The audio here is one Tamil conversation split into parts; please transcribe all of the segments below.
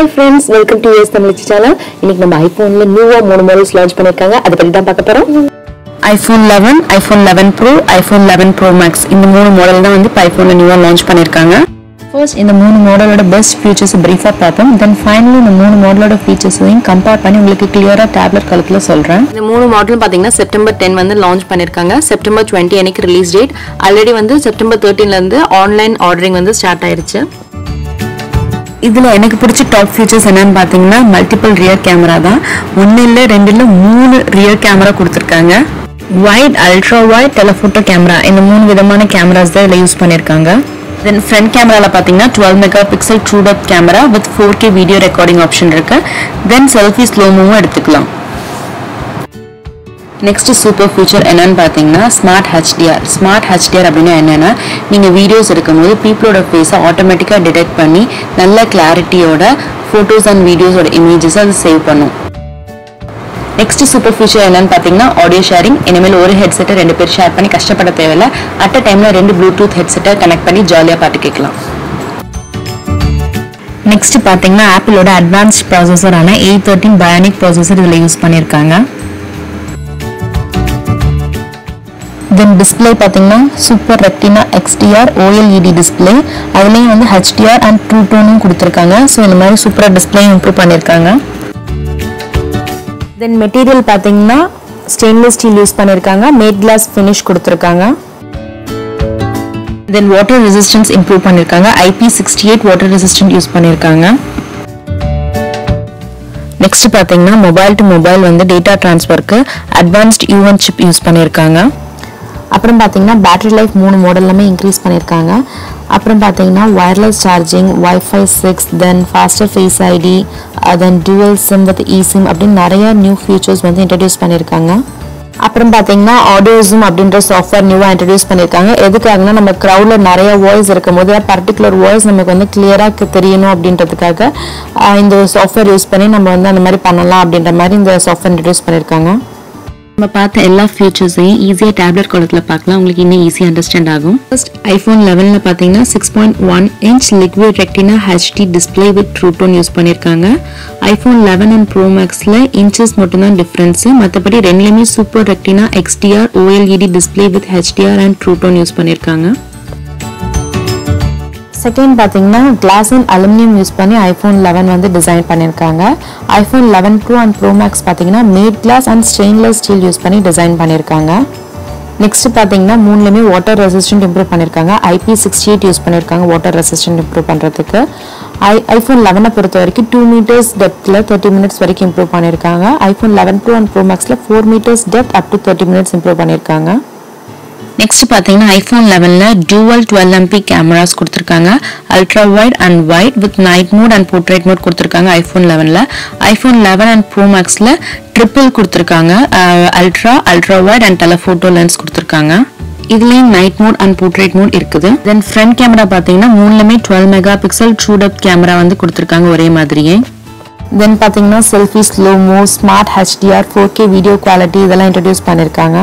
hi friends welcome to S Tamil channel இன்னைக்கு நம்ம ஐபோன்ல நியூவா மூணு மாடல்ஸ் லான்ச் பண்ணிருக்காங்க அதை பத்தி தான் பார்க்க போறோம் iPhone eleven iPhone eleven Pro iPhone eleven Pro Max இந்த மூணு மாடல் தான் வந்து இப்போ ஐஃபோனில் நியூவாக லான்ச் பண்ணியிருக்காங்க ஃபர்ஸ்ட் இந்த மூணு மாடலோட பெஸ்ட் ஃபீச்சர்ஸ் பிரீஃபாக பார்ப்போம் தென் ஃபைனலி இந்த மூணு மாடலோட ஃபீச்சர்ஸையும் கம்பேர் பண்ணி உங்களுக்கு கிளியராக டேப்லெட் கலத்தில் சொல்கிறேன் இந்த மூணு மாடலும் பாத்தீங்கன்னா செப்டம்பர் டென் வந்து லான்ச் பண்ணிருக்காங்க செப்டம்பர் டுவெண்ட்டி அன்னைக்கு ரிலீஸ் டேட் ஆல்ரெடி வந்து செப்டம்பர் தேர்ட்டீன்ல இருந்து ஆன்லைன் ஆர்டரிங் வந்து ஸ்டார்ட் ஆயிருச்சு இதில் எனக்கு பிடிச்ச டாப் ஃபீச்சர்ஸ் என்னன்னு பார்த்தீங்கன்னா மல்டிபிள் ரியர் கேமரா தான் ஒன்று இல்லை ரெண்டு இல்லை மூணு ரியர் கேமரா கொடுத்துருக்காங்க wide ultra wide telephoto camera இந்த மூணு விதமான கேமராஸ் தான் இதில் யூஸ் பண்ணியிருக்காங்க தென் ஃப்ரண்ட் கேமராவில் பார்த்தீங்கன்னா twelve megapixel true depth camera with four K video recording option இருக்கு தென் செல்ஃபி ஸ்லோமோவும் எடுத்துக்கலாம் நெக்ஸ்ட் சூப்பர் ஃபீச்சர் என்னன்னு பார்த்தீங்கன்னா ஸ்மார்ட் ஹெச்டிஆர் ஸ்மார்ட் ஹெச்டிஆர் அப்படின்னா என்னன்னா நீங்கள் வீடியோஸ் எடுக்கும்போது பீப்புளோட ஃபேஸை ஆட்டோமேட்டிக்காக டிடெக்ட் பண்ணி நல்ல கிளாரிட்டியோட ஃபோட்டோஸ் அண்ட் வீடியோஸோட இமேஜஸ் அது சேவ் பண்ணும் நெக்ஸ்ட் சூப்பர் ஃபீச்சர் என்னன்னு பார்த்தீங்கன்னா ஆடியோ ஷேரிங் இனிமேல் ஒரு ஹெட்செட்டை ரெண்டு பேர் ஷேர் பண்ணி கஷ்டப்பட தேவையில்ல அட் அ டைமில் ரெண்டு ப்ளூடூத் ஹெட்செட்டை கனெக்ட் பண்ணி ஜாலியாக பாட்டு கேட்கலாம் நெக்ஸ்ட் பார்த்தீங்கன்னா ஆப்பிளோட அட்வான்ஸ்ட் ப்ராசஸரான எயிட் தேர்ட்டின் பயானிக் ப்ராசஸர் இதில் யூஸ் பண்ணியிருக்காங்க தென் டிஸ்பிளே பார்த்தீங்கன்னா super retina XDR OLED display அதுலேயும் வந்து ஹெச்டிஆர் அண்ட் ட்ரூ டோனும் கொடுத்துருக்காங்க ஸோ இந்த மாதிரி சூப்பராக டிஸ்பிளே இம்ப்ரூவ் பண்ணியிருக்காங்க தென் மெட்டீரியல் பார்த்தீங்கன்னா ஸ்டெயின்லெஸ் ஸ்டீல் யூஸ் பண்ணியிருக்காங்க மேட் கிளாஸ் ஃபினிஷ் கொடுத்துருக்காங்க தென் வாட்டர் ரெசிஸ்டன்ஸ் இம்ப்ரூவ் பண்ணியிருக்காங்க IP sixty eight water resistant use பண்ணியிருக்காங்க நெக்ஸ்ட் பார்த்தீங்கன்னா மொபைல் டு மொபைல் வந்து டேட்டா ட்ரான்ஸ்ஃபருக்கு அட்வான்ஸ்ட் யூஎன் சிப் யூஸ் பண்ணியிருக்காங்க அப்புறம் பார்த்தீங்கன்னா பேட்டரி லைஃப் மூணு மாடல்லாமே இன்க்ரீஸ் பண்ணியிருக்காங்க அப்புறம் பார்த்தீங்கன்னா wireless charging Wi-Fi six then faster Face ID then dual SIM with eSIM அப்படின்னு நிறைய நியூ ஃபீச்சர்ஸ் வந்து இன்ட்ரடியூஸ் பண்ணியிருக்காங்க அப்புறம் பார்த்தீங்கன்னா ஆடியோ ஜூம் அப்படின்ற சாஃப்ட்வேர் நியூவாக இன்ட்ரடியூஸ் பண்ணியிருக்காங்க எதுக்காகனா நம்ம க்ரௌடில் நிறைய வாய்ஸ் இருக்கும் போது பர்டிகுலர் வாய்ஸ் நமக்கு வந்து கிளியராக தெரியணும் அப்படின்றதுக்காக ஆஹ் இந்த சாஃப்ட்வேர் யூஸ் பண்ணி நம்ம வந்து அந்த மாதிரி பண்ணலாம் அப்படின்ற மாதிரி இந்த சாஃப்ட்வேர் இன்ட்ரடியூஸ் பண்ணியிருக்காங்க நம்ம பார்த்த எல்லா ஃபீச்சர்ஸையும் ஈஸியாக டேப்லெட் குளத்தில் பார்க்கலாம் உங்களுக்கு இன்னும் ஈஸியாக அண்டர்ஸ்டாண்ட் ஆகும் ஃபர்ஸ்ட் ஐஃபோன் லெவனில் பார்த்தீங்கன்னா six point one inch liquid retina HD display with true tone use பண்ணியிருக்காங்க ஐஃபோன் லெவன் அண்ட் ப்ரோ மேக்ஸில் இன்ச்சஸ் மட்டும்தான் டிஃப்ரென்ஸு மற்றபடி ரெண்டுலேயுமே super retina XDR OLED display with HDR and true tone use பண்ணியிருக்காங்க செகண்ட் பார்த்தீங்கன்னா கிளாஸ் அண்ட் அலுமினியம் யூஸ் பண்ணி ஐஃபோன் லெவன் வந்து டிசைன் பண்ணியிருக்காங்க iPhone eleven Pro and Pro Max பார்த்தீங்கன்னா matte glass and stainless steel use பண்ணி டிசைன் பண்ணியிருக்காங்க நெக்ஸ்ட் பார்த்தீங்கன்னா மூணுலேயுமே வாட்டர் ரெசிஸ்டன்ட் இம்ப்ரூவ் பண்ணியிருக்காங்க ஐபி சிக்ஸ்டி எயிட் யூஸ் பண்ணியிருக்காங்க வாட்டர் ரெசிஸ்டன்ட் இம்ப்ரூவ் பண்ணுறதுக்கு ஐ ஐஃபோன் லெவனை பொறுத்த வரைக்கும் டூ மீட்டர்ஸ் டெப்த்தில் தேர்ட்டி மினிட்ஸ் வரைக்கும் இம்ப்ரூவ் பண்ணியிருக்காங்க iPhone eleven Pro and Pro மேக்ஸில் four metres depth up to thirty minutes improve பண்ணியிருக்காங்க நெக்ஸ்ட் பார்த்தீங்கன்னா ஐஃபோன் லெவனில் டூவல் டுவெல் எம்பி கேமராஸ் கொடுத்துருக்காங்க ultra wide and wide with night mode and portrait mode கொடுத்துருக்காங்க ஐஃபோன் லெவனில் ஐஃபோன் லெவன் அண்ட் ப்ரோ மேக்ஸில் ட்ரிபிள் கொடுத்துருக்காங்க ultra ultra wide and telephoto lens கொடுத்துருக்காங்க இதுலேயும் night mode and portrait mode இருக்குது தென் ஃப்ரண்ட் கேமரா பார்த்தீங்கன்னா மூணுலேயுமே twelve megapixel true depth camera வந்து கொடுத்துருக்காங்க ஒரே மாதிரியே தென் பார்த்தீங்கன்னா selfie slo-mo smart HDR four K video quality இதெல்லாம் இன்ட்ரடியூஸ் பண்ணியிருக்காங்க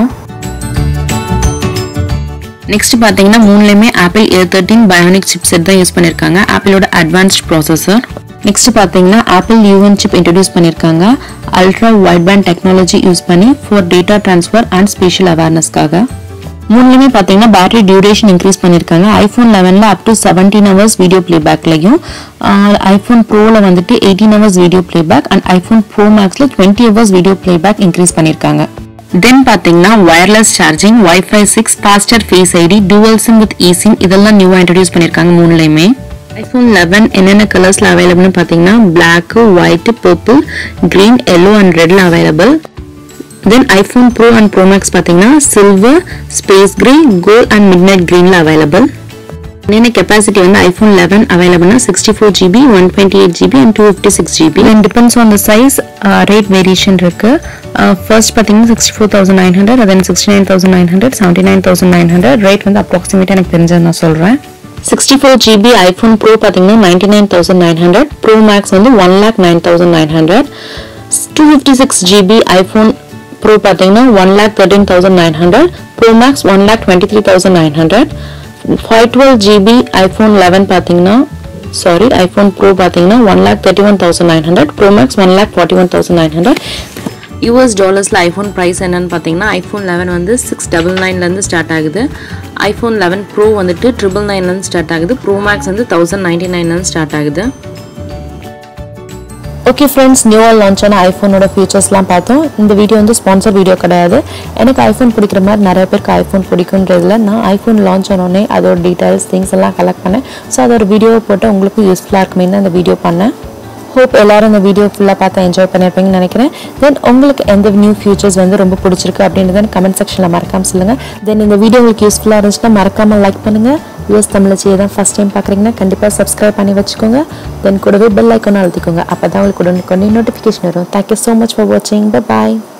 நெக்ஸ்ட் பார்த்தீங்கன்னா மூணுலேயுமே Apple A thirteen bionic chipset தான் யூஸ் பண்ணியிருக்காங்க ஆப்பிளோட அட்வான்ஸ்ட் ப்ராசஸர் நெக்ஸ்ட் பார்த்தீங்கன்னா ஆப்பிள் யூஎன் சிப் இன்ட்ரடியூஸ் பண்ணியிருக்காங்க ultra wide band technology use பண்ணி for data transfer and special அவேர்னஸ்க்காக மூணுலேயுமே பார்த்தீங்கன்னா பேட்டரி டியூரேஷன் இன்க்ரீஸ் பண்ணியிருக்காங்க ஐஃபோன் லெவனில் up to seventeen hours video பிளேபேக்லையும் ஐஃபோன் ப்ரோவில் வந்துட்டு eighteen hours video playback and iPhone Pro மேக்ஸில் twenty hours video playback increase பண்ணியிருக்காங்க தென் பார்த்தீங்கன்னா wireless charging Wi-Fi six faster Face ID dual SIM with eSIM இதெல்லாம் நியூவாக இன்ட்ரடியூஸ் பண்ணியிருக்காங்க மூணுலையுமே ஐஃபோன் லெவன் என்னென்ன கலர்ஸில் அவைலபிள்னு பார்த்தீங்கன்னா black white purple green yellow and ரெட்ல available then iPhone Pro and Pro Max பார்த்தீங்கன்னா silver space grey gold and midnight க்ரீனில் அவைலபிள் என்ன கெப்பாசிட்டி வந்து ஐஃபோன் லெவன் அவைலபிள்னா sixty four GB one twenty eight GB and two fifty six GB and depends on the size rate variation இருக்கு ஃபர்ஸ்ட் பார்த்தீங்கன்னா sixty four thousand nine hundred then sixty nine thousand nine hundred seventy nine thousand nine hundred rate வந்து அப்ராக்சிமேட்டாக எனக்கு தெரிஞ்சது நான் சொல்கிறேன் sixty four GB iPhone Pro பார்த்தீங்கன்னா ninety nine thousand nine hundred Pro maths வந்து one lakh nine thousand nine hundred two fifty six GB iPhone Pro பார்த்தீங்கன்னா one lakh thirteen thousand nine hundred Pro Max one lakh twenty three thousand nine hundred five twelve GB iPhone eleven பார்த்தீங்கன்னா சாரி ஐஃபோன் ப்ரோ பார்த்தீங்கன்னா one lakh thirty one thousand nine hundred Pro Max one lakh forty one thousand nine hundred US டாலர்ஸில் ஐஃபோன் ப்ரைஸ் என்னன்னு பார்த்தீங்கன்னா ஐஃபோன் லெவன் வந்து சிக்ஸ் டபுள் நைன்லேருந்து ஸ்டார்ட் ஆகுது ஐஃபோன் லெவன் ப்ரோ வந்துட்டு ட்ரிபிள் நைன்லேருந்து ஸ்டார்ட் ஆகுது ப்ரோ மேக்ஸ் வந்து தௌசண்ட் நைன்டி நைன்லேருந்து ஸ்டார்ட் ஆகுது ஓகே ஃப்ரெண்ட்ஸ் நியூவாக லான்ச் ஆன ஐஃபோனோட ஃபீச்சர்ஸ்லாம் பார்த்தோம் இந்த வீடியோ வந்து ஸ்பான்சர் வீடியோ கிடையாது எனக்கு ஐஃபோன் பிடிக்கிற மாதிரி நிறைய பேருக்கு ஐஃபோன் பிடிக்குன்றதுல நான் ஐஃபோன் லான்ச் ஆனோடனே அதோட டீட்டெயில்ஸ் திங்ஸ் எல்லாம் கலெக்ட் பண்ணேன் ஸோ அதோட வீடியோவை போட்டு உங்களுக்கு யூஸ்ஃபுல்லாக இருக்குமே தான் அந்த வீடியோ பண்ணேன் ஹோப் எல்லாரும் இந்த வீடியோ ஃபுல்லாக பார்த்து என்ஜாய் பண்ணியிருப்பீங்கன்னு நினைக்கிறேன் தென் உங்களுக்கு எந்த நியூ ஃபியூச்சர்ஸ் வந்து ரொம்ப பிடிச்சிருக்கு அப்படின்றத கமெண்ட் செக்ஷனில் மறக்காமல் சொல்லுங்கள் தென் இந்த வீடியோ உங்களுக்கு யூஸ்ஃபுல்லாக இருந்துச்சுன்னா மறக்காமல் லைக் பண்ணுங்கள் யூஎஸ் தமிழச்சியை தான் ஃபஸ்ட் டைம் பார்க்குறீங்கன்னா கண்டிப்பாக சப்ஸ்கிரைப் பண்ணி வச்சுக்கோங்க தென் கூடவே பெல் ஐக்கோன்னு அழுத்திக்கோங்க அப்போ தான் உங்களுக்கு உடனே நோட்டிஃபிகேஷன் வரும் தேங்க்யூ ஸோ மச் ஃபார் வாட்சிங் பாய்